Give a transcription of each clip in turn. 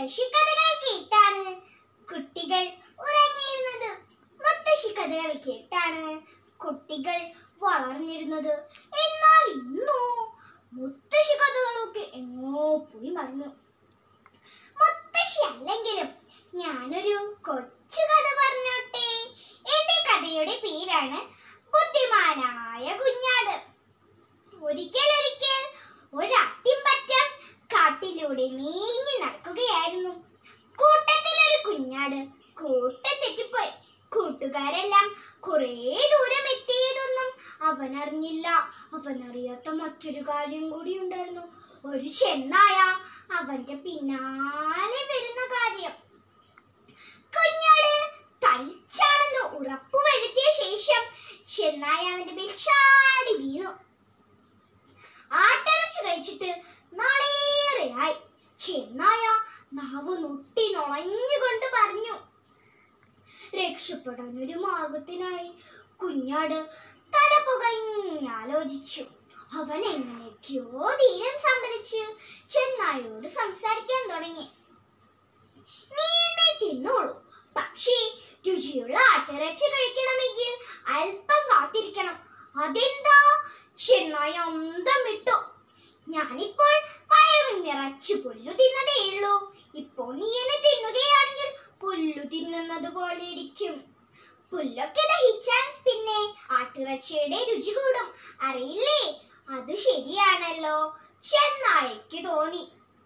മുത്തശ്ശി കഥകൾ കേട്ടാണ് കുട്ടികൾ ഉറങ്ങിയിരുന്നത് മുത്തശ്ശി കഥകൾ കേട്ടാണ് കുട്ടികൾ വളർന്നിരുന്നത് എന്നാൽ ഇന്നോ മുത്തശ്ശി കഥകളൊക്കെ എങ്ങോ പോയി മറന്നു മുത്തശ്ശി അല്ലെങ്കിലും ഞാനൊരു കൊച്ചു കഥ പറഞ്ഞോട്ടെ എന്റെ കഥയുടെ പേരാണ് ബുദ്ധിമാനായ കുഞ്ഞാട് ഒരിക്കൽ ഒരിക്കൽ ഒരട്ടിമ്പറ്റം കാട്ടിലൂടെ നീങ്ങി നടക്കുകയായിരുന്നു കൂട്ടത്തിൽ ഒരു കുഞ്ഞാട് കൂട്ടം തെറ്റിപ്പോയി കൂട്ടുകാരെല്ലാം കുറേ ദൂരം എത്തിയതൊന്നും അവൻ അറിഞ്ഞില്ല അവൻ അറിയാത്ത മറ്റൊരു കാര്യം കൂടി ഉണ്ടായിരുന്നു ഒരു ചെന്നായ അവന്റെ പിന്നാലെ വരുന്ന കാര്യം കുഞ്ഞാട് തളിച്ചാണെന്ന് ഉറപ്പുവരുത്തിയ ശേഷം ചെന്നായ അവന്റെ മേൽ ചാടി വീണു ആട്ടിറച്ചി കഴിച്ചിട്ട് നാളേറെയായി ചെന്നായ നാവ് നൊട്ടി നുളഞ്ഞുകൊണ്ട് പറഞ്ഞു രക്ഷപ്പെടാൻ ഒരു മാർഗത്തിനായി കുഞ്ഞാട് തല പുകഞ്ഞാലോചിച്ചു അവൻ എങ്ങനെയൊക്കെയോ ധീരം സംഭരിച്ച് ചെന്നായോട് സംസാരിക്കാൻ തുടങ്ങി നീ എന്നെ തിന്നോളൂ പക്ഷേ രുചിയുള്ള ആട്ടിറച്ചി കഴിക്കണമെങ്കിൽ അല്പം കാത്തിരിക്കണം അതെന്താ ചെന്നായ അന്തം വിട്ടു ഞാനിപ്പോൾ വയറ് നിറച്ചു പുല്ലു തിന്നതേ ഉള്ളൂ ഇപ്പോൾ നീ എന്നെ തിന്നുകയാണെങ്കിൽ പുല്ലു തിന്നുന്നത് പോലെ ഇരിക്കും പുല്ലൊക്കെ ദഹിച്ചാൽ പിന്നെ ആട്ടിറച്ചിയുടെ രുചി കൂടും അറിയില്ലേ അത് ശരിയാണല്ലോ ചെന്നായക്ക് തോന്നി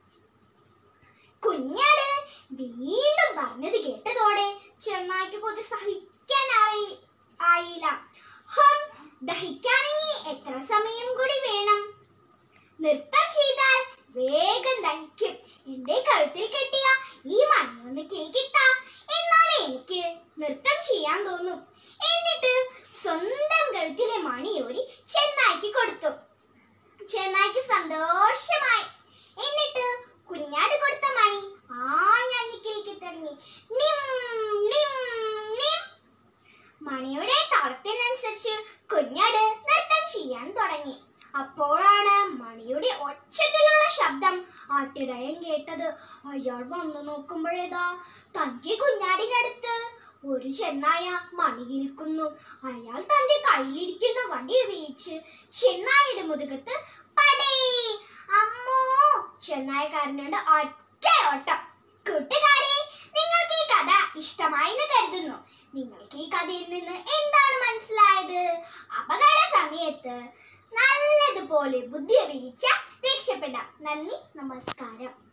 കുഞ്ഞാട് വീണ്ടും പറഞ്ഞത് കേട്ടതോടെ ചെന്നായ്ക്ക് കൊതി സഹിക്കാൻ അറി ആയില്ല ഹം, ദഹിക്കാനെങ്കിൽ എത്ര സമയം കൂടി വേണം നൃത്തം ചെയ്താൽ വേഗം ദഹിക്കും എന്റെ കഴുത്തിൽ കെട്ടിയ ഈ മണിയൊന്ന് കേക്കിത്ത എന്നാലേ എനിക്ക് നൃത്തം ചെയ്യാൻ തോന്നും എന്നിട്ട് സ്വന്തം കഴുത്തിലെ മണിയൂരി ചെന്നായ്ക്ക് കൊടുത്തു ചെന്നായ്ക്ക് സന്തോഷമായി എന്നിട്ട് കുഞ്ഞാട് കൊടുത്ത മണി ആഞ്ഞാഞ്ഞിക്കിലേക്ക് തുടങ്ങി നിം നിം നിം മണിയുടെ താളത്തിനനുസരിച്ച് കുഞ്ഞാട് നൃത്തം ചെയ്യാൻ തുടങ്ങി അപ്പോഴാണ് മണിയുടെ ഒച്ചത്തിലുള്ള ശബ്ദം ആട്ടിടയൻ കേട്ടത് അയാൾ വന്നു നോക്കുമ്പോഴേതാ തന്റെ കുഞ്ഞാടിനടുത്ത് ഒരു ചെന്നായ മണി നിൽക്കുന്നു അയാൾ തന്റെ കയ്യിലിരിക്കുന്ന വണ്ടി ഉപയോഗിച്ച് ചെന്നായുടെ മുതുകത്ത് പടേ അമ്മോ ചെന്നായക്കാരനോട് ഒറ്റ ഓട്ടം കൂട്ടുകാരെ നിങ്ങൾക്ക് ഈ കഥ ഇഷ്ടമായി എന്ന് കരുതുന്നു നിങ്ങൾക്ക് ഈ കഥയിൽ നിന്ന് എന്താണ് മനസ്സിലായത് അപകട സമയത്ത് നല്ലതുപോലെ ബുദ്ധി ഉപയോഗിച്ച രക്ഷപ്പെടാം നന്ദി നമസ്കാരം